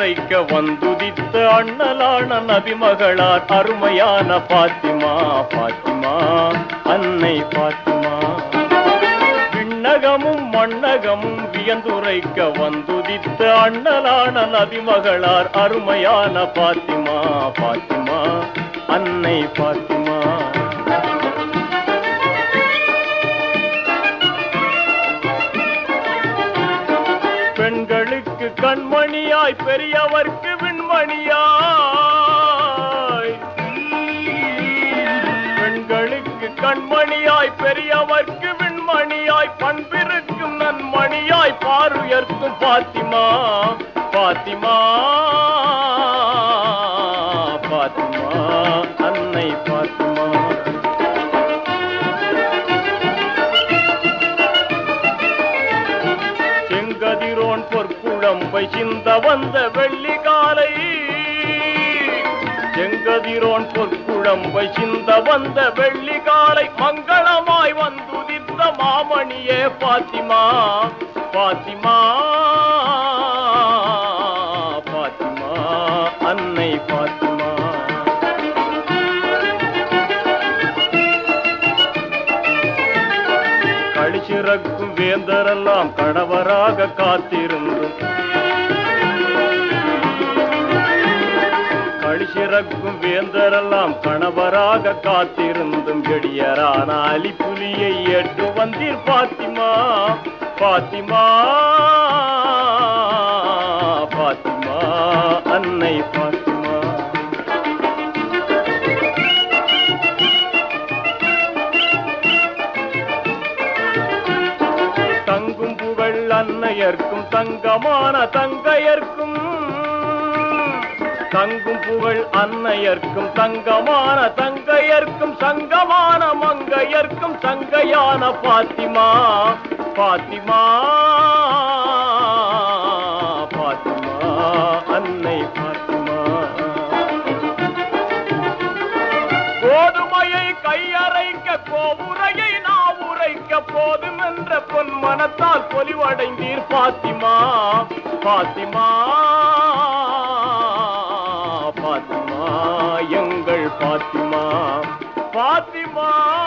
வியந்துரைக்க வந்துதித்த அண்ணலான நபிமகளார் அருமையான பாத்திமா பாத்திமா அன்னை பாத்திமா விண்ணகமும் மண்ணகமும் வியந்துரைக்க வந்துதித்த அண்ணலான நபிமகளார் அருமையான பாத்திமா பாத்திமா அன்னை பாத்திமா பெண்களுக்கு கண்மணியாய் பெரியவர்க்கு விண்மணியாய் பெண்களுக்கு கண்மணியாய் பெரியவர்க்கு விண்மணியாய் பண்பிருக்கும் நன்மணியாய் பாருயர்க்கும் பாத்திமா பாத்திமா பாத்திமா அன்னை பாத்திமா செங்கதிரோன் பொற்குழம்பை சிந்த வந்த வெள்ளி காலை செங்கதிரோன் பொற்குழம்பை சிந்த வந்த வெள்ளி காலை மங்களமாய் வந்துதித்த மாமணியே பாத்திமா பாத்திமா பாத்திமா அன்னை பாத்திமா கழிச்சிறக்கும் வேந்தரெல்லாம் கணவராக காத்திருந்தும் கழிச்சிறக்கும் வேந்தரெல்லாம் கணவராக காத்திருந்தும் எடியரான அலிப்புலியை ஏற்று வந்தீர் பாத்திமா பாத்திமா பாத்திமா அன்னை பாத்திமா தங்கும் புகழ் அன்னையர்க்கும் தங்கமான தங்கையர்க்கும் தங்கும் புகழ் அன்னையர்க்கும் தங்கமான தங்கையர்க்கும் சங்கமான மங்கையர்க்கும் சங்கையான பாத்திமா பாத்திமா பாத்திமா அன்னை பாத்திமா கோதுமையை கையறைக்க கோபுரையை நான் உரைக்க போதும் என்ற பொன் மனத்தால் பொலிவடைந்தீர் பாத்திமா பாத்திமா பாத்திமா எங்கள் பாத்திமா பாத்திமா